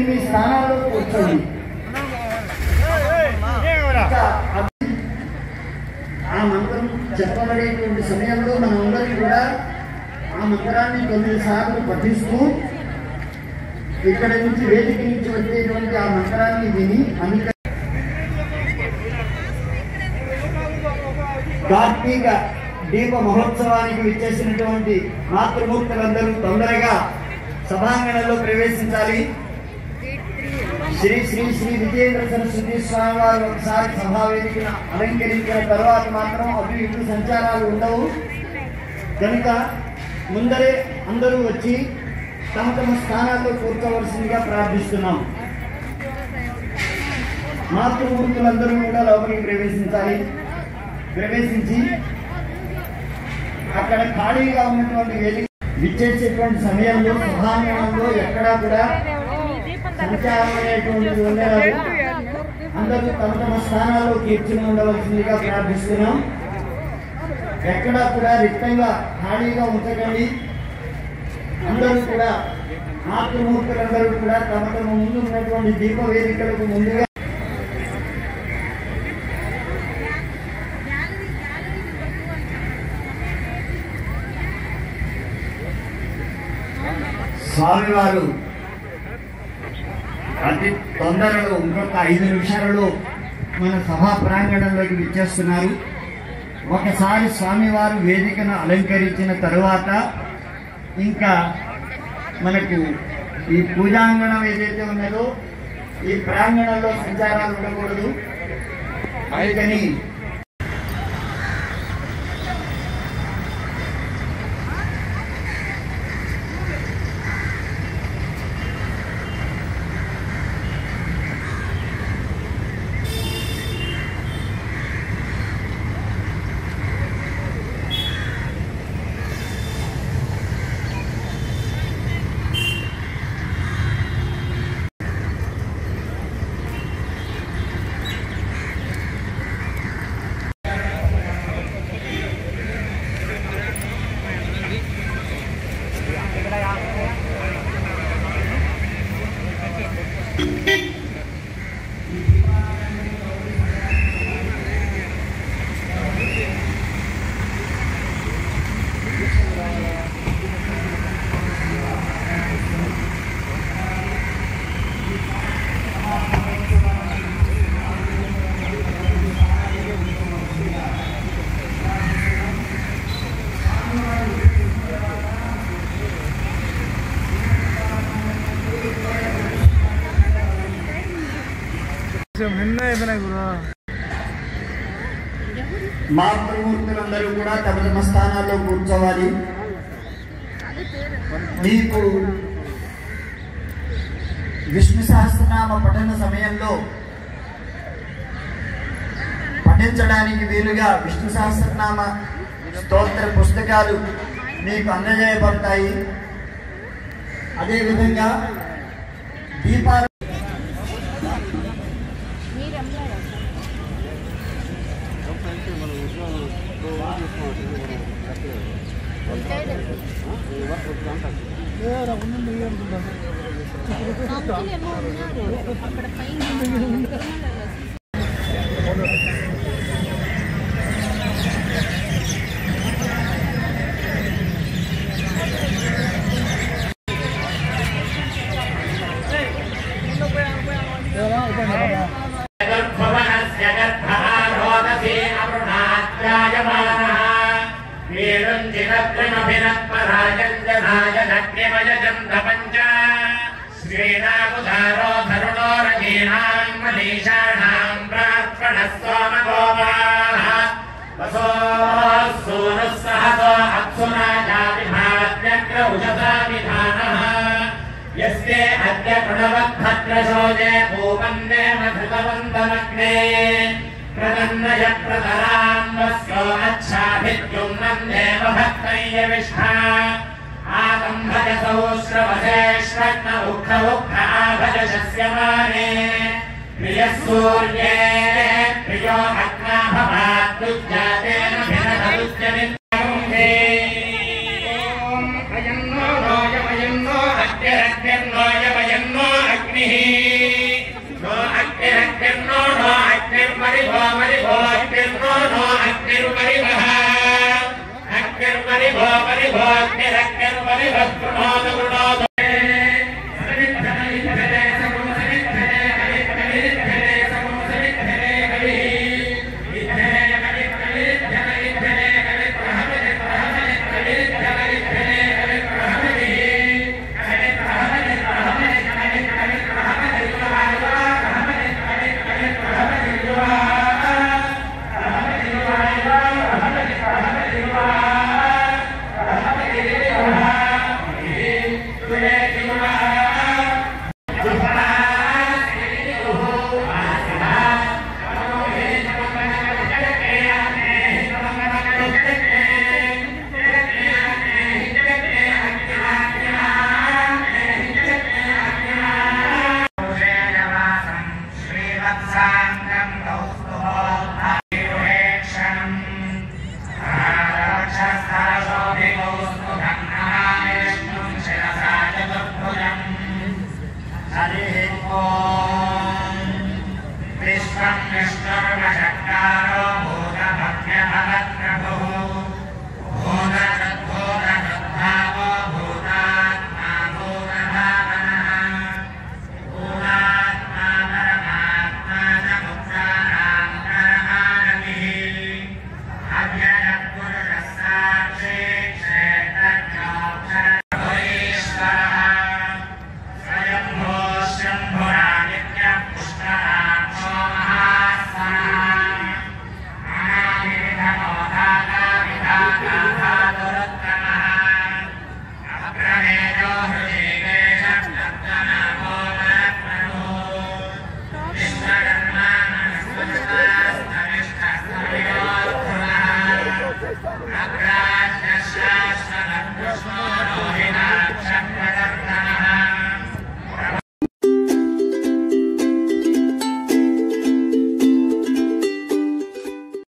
మీ స్థానాల్లో కూర్చోండి ఇంకా ఆ మంత్రం చెప్పబడేటువంటి సమయంలో మనందరం కూడా ఆ మంత్రాన్ని తొమ్మిది సార్లు పఠిస్తూ ఇక్కడ నుంచి వేదిక నుంచి వచ్చేటువంటి ఆ మంత్రాన్ని విని అనుక కార్తీక దీప మహోత్సవానికి విచ్చేసినటువంటి మాతృమూర్తులందరూ తొందరగా సభాంగణంలో ప్రవేశించాలి శ్రీ శ్రీ శ్రీ విజయేంద్ర సరస్వతి స్వామి వారు ఒకసారి సభా వేదికను అలంకరించిన తర్వాత మాత్రం అటు ఇటు సంచారాలు ఉండవు కనుక ముందరే అందరూ వచ్చి తమ తమ స్థానాల్లో కూర్చోవలసిందిగా ప్రార్థిస్తున్నాం మాతృమూర్తులందరూ కూడా లోపలికి ప్రవేశించాలి ప్రవేశించి అక్కడ ఖాళీగా ఉన్నటువంటి వేదిక విచ్చేసేటువంటి సమయంలో సభాంగణంలో ఎక్కడా కూడా సంచారం అనేటువంటిది ఉండరాదు అందరూ తమ తమ స్థానాల్లో కూర్చుని ఉండవలసిందిగా ప్రార్థిస్తున్నాం ఎక్కడా కూడా రిక్తంగా ఖాళీగా ఉంచకండి అందరూ కూడా మాతృమూర్తులందరూ కూడా తమ తమ ముందు ఉన్నటువంటి దీప వేదికలకు ముందుగా స్వామివారు అతి తొందరలో ఇంకొక ఐదు నిమిషాలలో మన సభా ప్రాంగణంలోకి విచ్చేస్తున్నారు ఒకసారి స్వామివారు వేదికను అలంకరించిన తరువాత ఇంకా మనకు ఈ పూజాంగణం ఏదైతే ఉన్నదో ఈ ప్రాంగణంలో సంచారాలు ఉండకూడదు అందుకని నిన్న అయిపోయినాయి గురు మాతృమూర్తులందరూ కూడా తమ తమ స్థానాల్లో కూర్చోవాలి మీకు విష్ణు సహస్రనామ పఠన సమయంలో పఠించడానికి వీలుగా విష్ణు సహస్రనామ స్తోత్ర పుస్తకాలు మీకు అందజేయబడతాయి అదేవిధంగా దీపాలు అక్కడ పైన जगद्भुवनस्य गर्भः रोदसी अरुणात्यायमानः वीरुञ्जिरत्रिमभिरत्पराजञ्जनाय नग्निमयजम् धपञ्च श्रीणामुदारो धरुणो रजीणाम् मनीषाणाम् प्रार्पणः सोमगोपाः वसोः सूनुः सहसो अप्सुना जाविभाव्यग्र उषसा विधानः यस्ते अद्य प्रणवद्भद्रशोजे भूपन्ने मधुतवन्तमग्ने प्रदन्नय प्रतरान्वस्यो अच्छाभिद्युम्नम् देव भक्तय्यविष्ठा आकम्भजसौ श्रवसेष्वग्न उक्थ उक्थ आभज शस्यमाने प्रियः सूर्ये प्रियो अग्नाभवाद्युज्जातेन भिनदुज्जमित्तमुखे ॐ अयन्नो नोयमयन्नो अग्निरग्निर्नोयमयन्नो अग्निः परिभोग्निरग्निर्परिभः कृणोतु कृणोतु